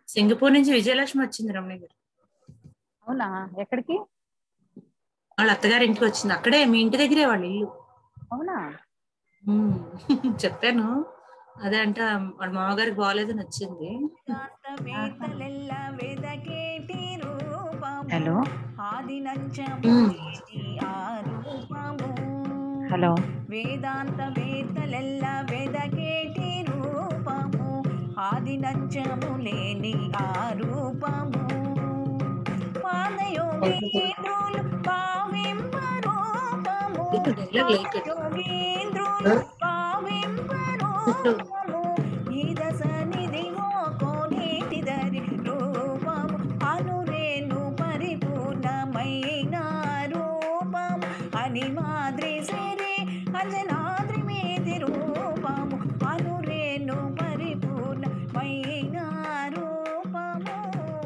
Singapore నుంచి విజయలక్ష్మి వచ్చింది రమణి గారు అవునా ఎక్కడికి వాళ్ళ అత్తగారి ఇంటికి వచ్చింది అక్కడే మీ ఇంటి దగ్గరే వాళ్ళ ఇల్లు అవునా ఉమ్. చెప్పాను అదే అంటే వాళ్ళ మామగారికి బాగాలేదని వచ్చింది వేదవేత్తలెల్ల వెదకేటి రూపము హలో ఆదినంచము ఉమ్. లేని ఆ రూపము హలో వేదాంత వేత్తలెల్ల వెదకేటి రూపము ఆదినంచము లేని ఆ రూపము పాదయోగేంద్రులు భావింప రూపము పాదయోగేంద్రులు భావింప రూపము ఈ దశ నిధివో కోనేటిదరి రూపము అనురేను పరిపూర్ణమైన రూపము అని మాద్రి సిరి అంజనాద్రి మీది రూపము అనురేను పరిపూర్ణమైన రూపము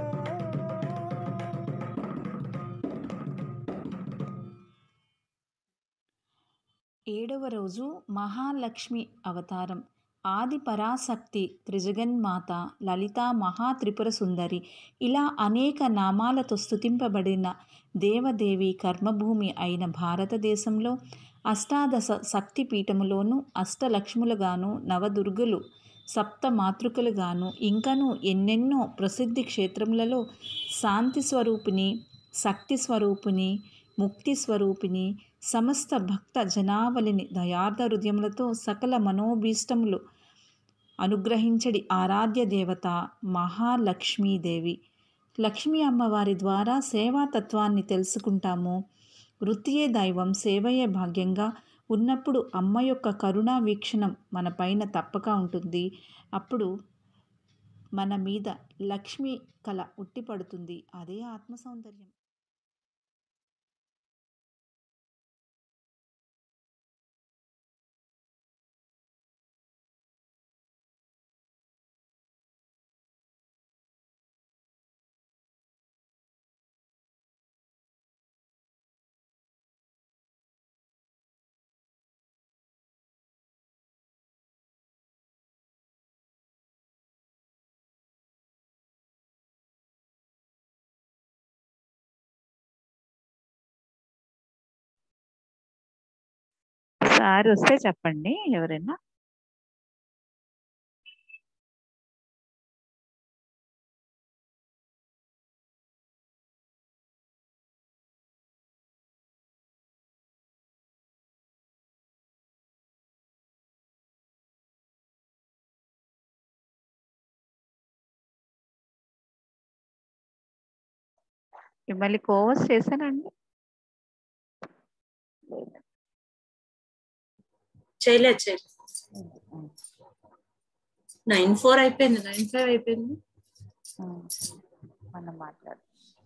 ఏడవ రోజు మహాలక్ష్మి అవతారం ఆది పరాశక్తి త్రిజగన్మాత లలిత మహాత్రిపుర సుందరి ఇలా అనేక నామాలతో స్తుతింపబడిన దేవదేవి కర్మభూమి అయిన భారతదేశంలో అష్టాదశ శక్తి పీఠములోను అష్టలక్ష్ములుగాను నవదుర్గులు సప్త మాతృకలుగాను ఇంకను ఎన్నెన్నో ప్రసిద్ధి క్షేత్రములలో శాంతి స్వరూపిణి శక్తి స్వరూపిణి ముక్తి స్వరూపిణి సమస్త భక్త జనావళిని దయార్థ హృదయములతో సకల మనోభీష్టములు అనుగ్రహించడి ఆరాధ్య దేవత మహాలక్ష్మీదేవి లక్ష్మీ అమ్మవారి ద్వారా సేవాతత్వాన్ని తెలుసుకుంటాము వృత్తియే దైవం సేవయే భాగ్యంగా ఉన్నప్పుడు అమ్మ యొక్క కరుణా వీక్షణం మన పైన తప్పక ఉంటుంది అప్పుడు మన మీద లక్ష్మి కళ ఉట్టిపడుతుంది అదే ఆత్మ సౌందర్యం సార్ వస్తే చెప్పండి ఎవరైనా మిమ్మల్ని కోవస్ చేశానండి చేయలేదు చేయలేదు నైన్ ఫోర్ అయిపోయింది నైన్ ఫైవ్ అయిపోయింది మనం మాట్లాడు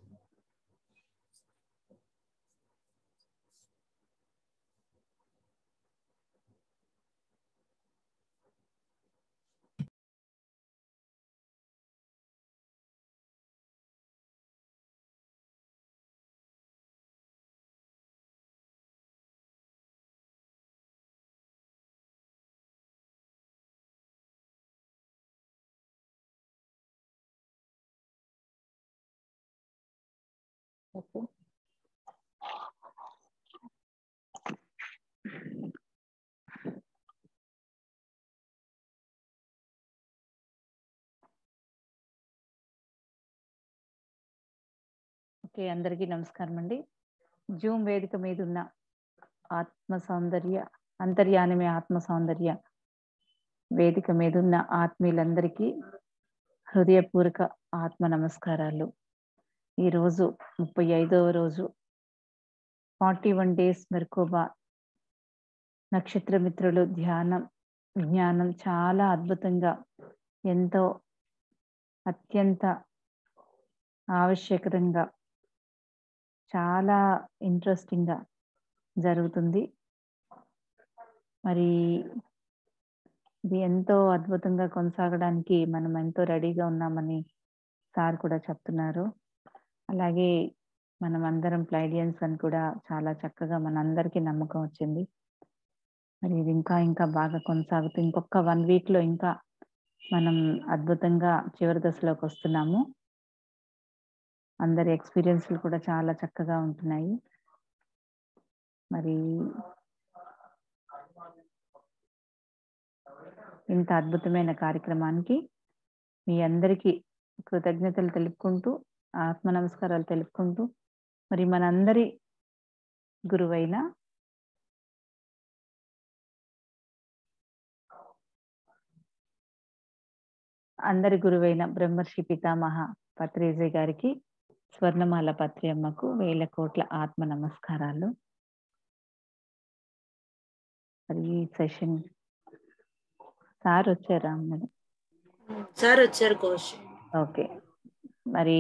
ఓకే ఓకే అందరికీ నమస్కారం అండి జూమ్ వేదిక మీద ఉన్న ఆత్మ సౌందర్య అంతర్యానమే ఆత్మ సౌందర్య వేదిక మీద ఉన్న ఆత్మీయులందరికీ హృదయపూర్వక ఆత్మ నమస్కారాలు ఈరోజు ముప్పై ఐదవ రోజు ఫార్టీ వన్ డేస్ మెర్కోబా నక్షత్ర మిత్రులు ధ్యానం జ్ఞానం చాలా అద్భుతంగా ఎంతో అత్యంత ఆవశ్యకంగా చాలా ఇంట్రెస్టింగ్గా జరుగుతుంది మరి ఇది ఎంతో అద్భుతంగా కొనసాగడానికి మనం ఎంతో రెడీగా ఉన్నామని సార్ కూడా చెప్తున్నారు అలాగే మనం అందరం ప్లైడియన్స్ అని కూడా చాలా చక్కగా మన అందరికీ నమ్మకం వచ్చింది మరి ఇది ఇంకా ఇంకా బాగా కొనసాగుతూ ఇంకొక వన్ వీక్ లో ఇంకా మనం అద్భుతంగా చివరి దశలోకి వస్తున్నాము అందరి ఎక్స్పీరియన్స్లు కూడా చాలా చక్కగా ఉంటున్నాయి మరి ఇంత అద్భుతమైన కార్యక్రమానికి మీ అందరికీ కృతజ్ఞతలు తెలుపుకుంటూ ఆత్మ నమస్కారాలు తెలుపుకుంటూ మరి మనందరి గురువైన అందరి గురువైన బ్రహ్మర్షి పితామహ పత్రేజీ గారికి స్వర్ణమాల పత్రి అమ్మకు వేల కోట్ల ఆత్మ నమస్కారాలు మరి ఈ సెషన్ సార్ వచ్చారా మేడం సార్ వచ్చారు కోచ్ ఓకే మరి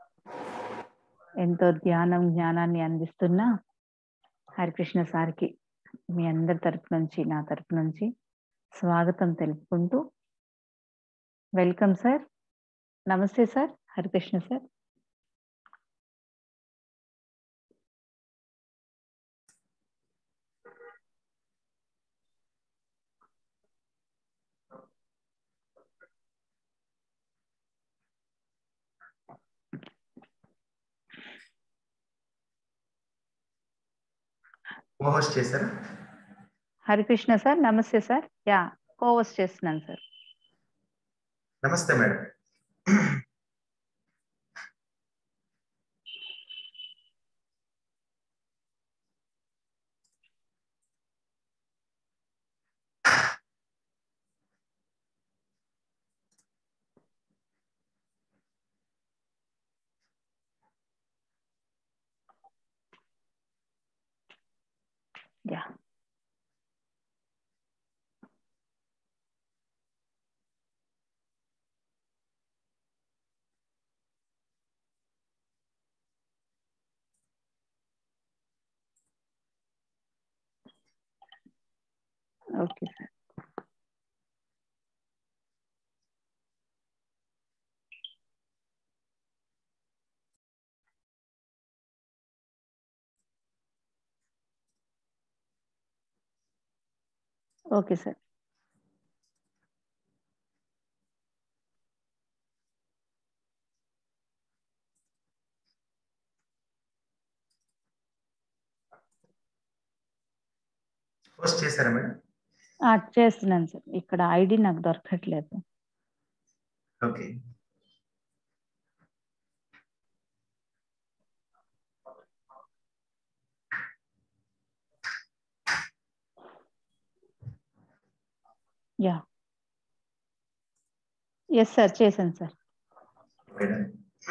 ఎంతో ధ్యానం జ్ఞానాన్ని అందిస్తున్న హరికృష్ణ సార్కి మీ అందరి తరపు నుంచి నా తరపు నుంచి స్వాగతం తెలుపుకుంటూ వెల్కమ్ సార్ నమస్తే సార్ హరికృష్ణ సార్ కోహోస్ట్ చేశారా హరికృష్ణ సార్ నమస్తే సార్ యా కోవస్ చేస్తున్నాను సార్ నమస్తే madam ya okay sir okay sir host చేశారా మేడం ఆ, చేస్తున్నాను సార్ ఇక్కడ ఐడి నాకు దొరకట్లేదు ఓకే యా ఎస్ సార్ చేశాను sir madam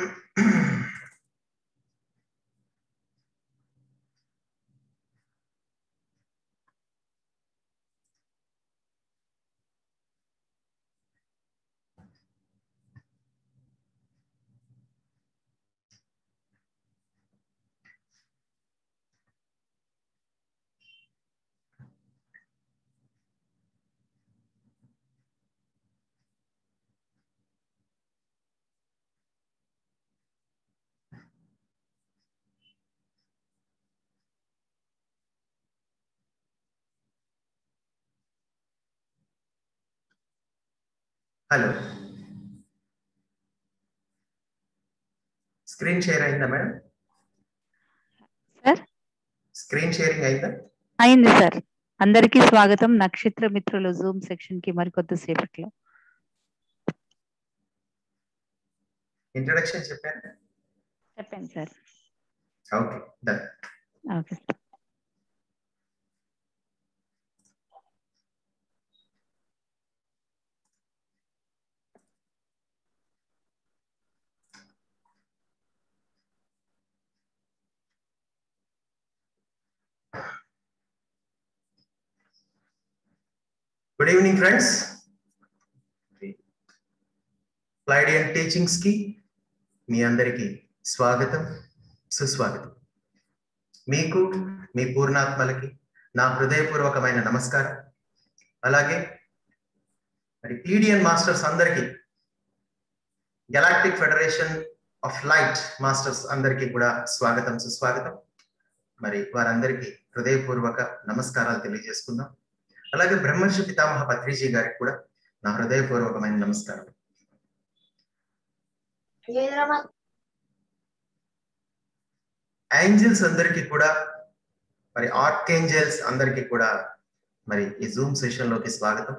hello screen share అయిందా మేడం సార్ స్క్రీన్ షేరింగ్ అయిందా అయింది సార్ అందరికీ స్వాగతం నక్షత్ర మిత్రులు జూమ్ సెక్షన్ కి మరికొద్దిసేపట్లో ఇంట్రడక్షన్ చెప్పాను చెప్పండి sir okay done okay sir good evening friends Pleiadian teachings కి మీ అందరికీ స్వాగతం సుస్వాగతం మీకు మీ పూర్ణాత్మలకి నా హృదయపూర్వకమైన నమస్కారం అలాగే మరి ప్లీడియన్ మాస్టర్స్ అందరికీ galactic federation of light masters అందరికీ కూడా స్వాగతం సుస్వాగతం మరి వారందరికీ హృదయపూర్వక నమస్కారాలు తెలియజేసుకుందాం అలాగే బ్రహ్మర్షి పితామహ పత్రిజీ గారికి కూడా నా హృదయపూర్వకమైన నమస్కారం ఏంజల్స్ అందరికీ కూడా మరి ఆర్క్ ఏంజల్స్ అందరికీ కూడా మరి ఈ జూమ్ సెషన్ లోకి స్వాగతం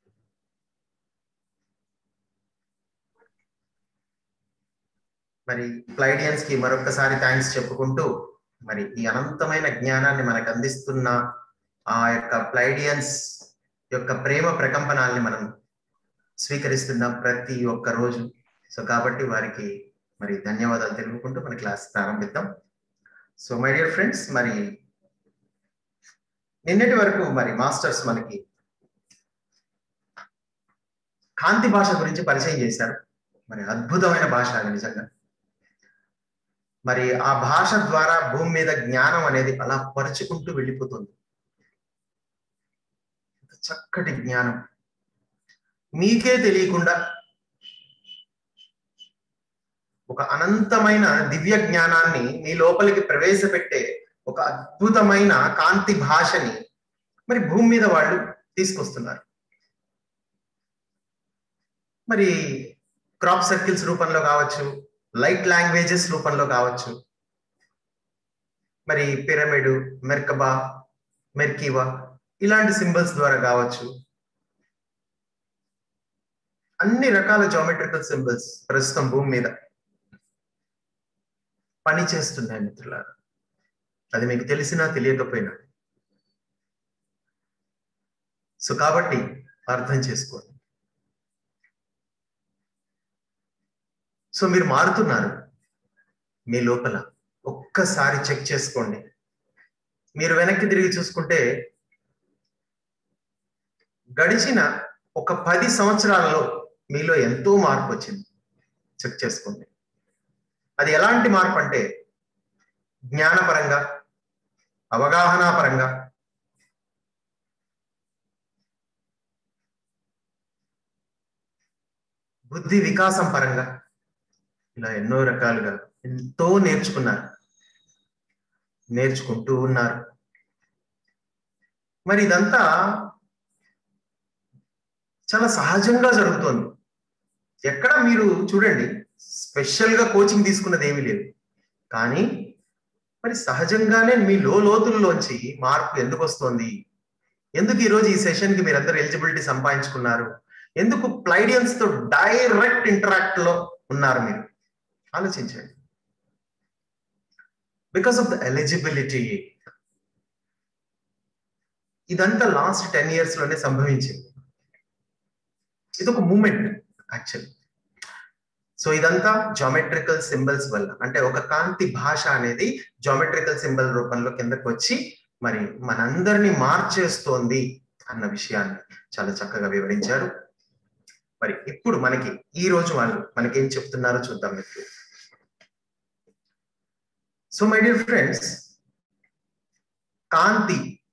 మరి ప్లైడియన్స్ కి మరొకసారి థ్యాంక్స్ చెప్పుకుంటూ మరి ఈ అనంతమైన జ్ఞానాన్ని మనకు అందిస్తున్న ఆ యొక్క ప్లైడియన్స్ యొక్క ప్రేమ ప్రకంపనాల్ని మనం స్వీకరిస్తున్నాం ప్రతి ఒక్క రోజు సో కాబట్టి వారికి మరి ధన్యవాదాలు తెలుపుకుంటూ మన క్లాస్ ప్రారంభిద్దాం సో మై డియర్ ఫ్రెండ్స్ మరి నిన్నటి వరకు మరి మాస్టర్స్ మనకి కాంతి భాష గురించి పరిచయం చేశారు మరి అద్భుతమైన భాష అది నిజంగా మరి ఆ భాష ద్వారా భూమి మీద జ్ఞానం అనేది అలా పరుచుకుంటూ వెళ్ళిపోతుంది చక్కటి జ్ఞానం మీకే తెలియకుండా ఒక అనంతమైన దివ్య జ్ఞానాన్ని మీ లోపలికి ప్రవేశపెట్టే ఒక అద్భుతమైన కాంతి భాషని మరి భూమి మీద వాళ్ళు తీసుకొస్తున్నారు మరి క్రాప్ సర్కిల్స్ రూపంలో కావచ్చు లైట్ లాంగ్వేజెస్ రూపంలో కావచ్చు మరి పిరమిడ్ మెర్కబా మెర్కివా ఇలాంటి సింబల్స్ ద్వారా కావచ్చు అన్ని రకాల జామెట్రికల్ సింబల్స్ ప్రస్తుతం భూమి మీద పని చేస్తున్నాయి మిత్రులారా అది మీకు తెలిసినా తెలియకపోయినా సో కాబట్టి అర్థం చేసుకోండి సో మీరు మారుతున్నారు మీ లోపల ఒక్కసారి చెక్ చేసుకోండి మీరు వెనక్కి తిరిగి చూసుకుంటే గడిచిన ఒక పది సంవత్సరాలలో మీలో ఎంతో మార్పు వచ్చింది చెక్ చేసుకోండి అది ఎలాంటి మార్పు అంటే జ్ఞానపరంగా అవగాహన పరంగా బుద్ధి వికాసం పరంగా ఇలా ఎన్నో రకాలుగా ఎంతో నేర్చుకున్నారు నేర్చుకుంటూ ఉన్నారు మరి ఇదంతా చాలా సహజంగా జరుగుతోంది ఎక్కడ మీరు చూడండి స్పెషల్ గా కోచింగ్ తీసుకున్నది ఏమీ లేదు కానీ మరి సహజంగానే మీ లో లోతుల్లోంచి మార్పు ఎందుకు వస్తుంది ఎందుకు ఈరోజు ఈ సెషన్ కి మీరందరూ ఎలిజిబిలిటీ సంపాదించుకున్నారు ఎందుకు ప్లైడియన్స్ తో డైరెక్ట్ ఇంటరాక్ట్ లో ఉన్నారు మీరు ఆలోచించండి బికాస్ ఆఫ్ ద ఎలిజిబిలిటీ ఇదంతా లాస్ట్ టెన్ ఇయర్స్ లోనే సంభవించింది ఇది ఒక మూమెంట్ యాక్చువల్లీ సో ఇదంతా జామెట్రికల్ సింబల్స్ వల్ల అంటే ఒక కాంతి భాష అనేది జామెట్రికల్ సింబల్ రూపంలో కిందకు వచ్చి మరి మనందరినీ మార్చేస్తోంది అన్న విషయాన్ని చాలా చక్కగా వివరించారు మరి ఇప్పుడు మనకి ఈ రోజు వాళ్ళు మనకి ఏం చెప్తున్నారో చూద్దాం మీరు so my dear friends Kanthi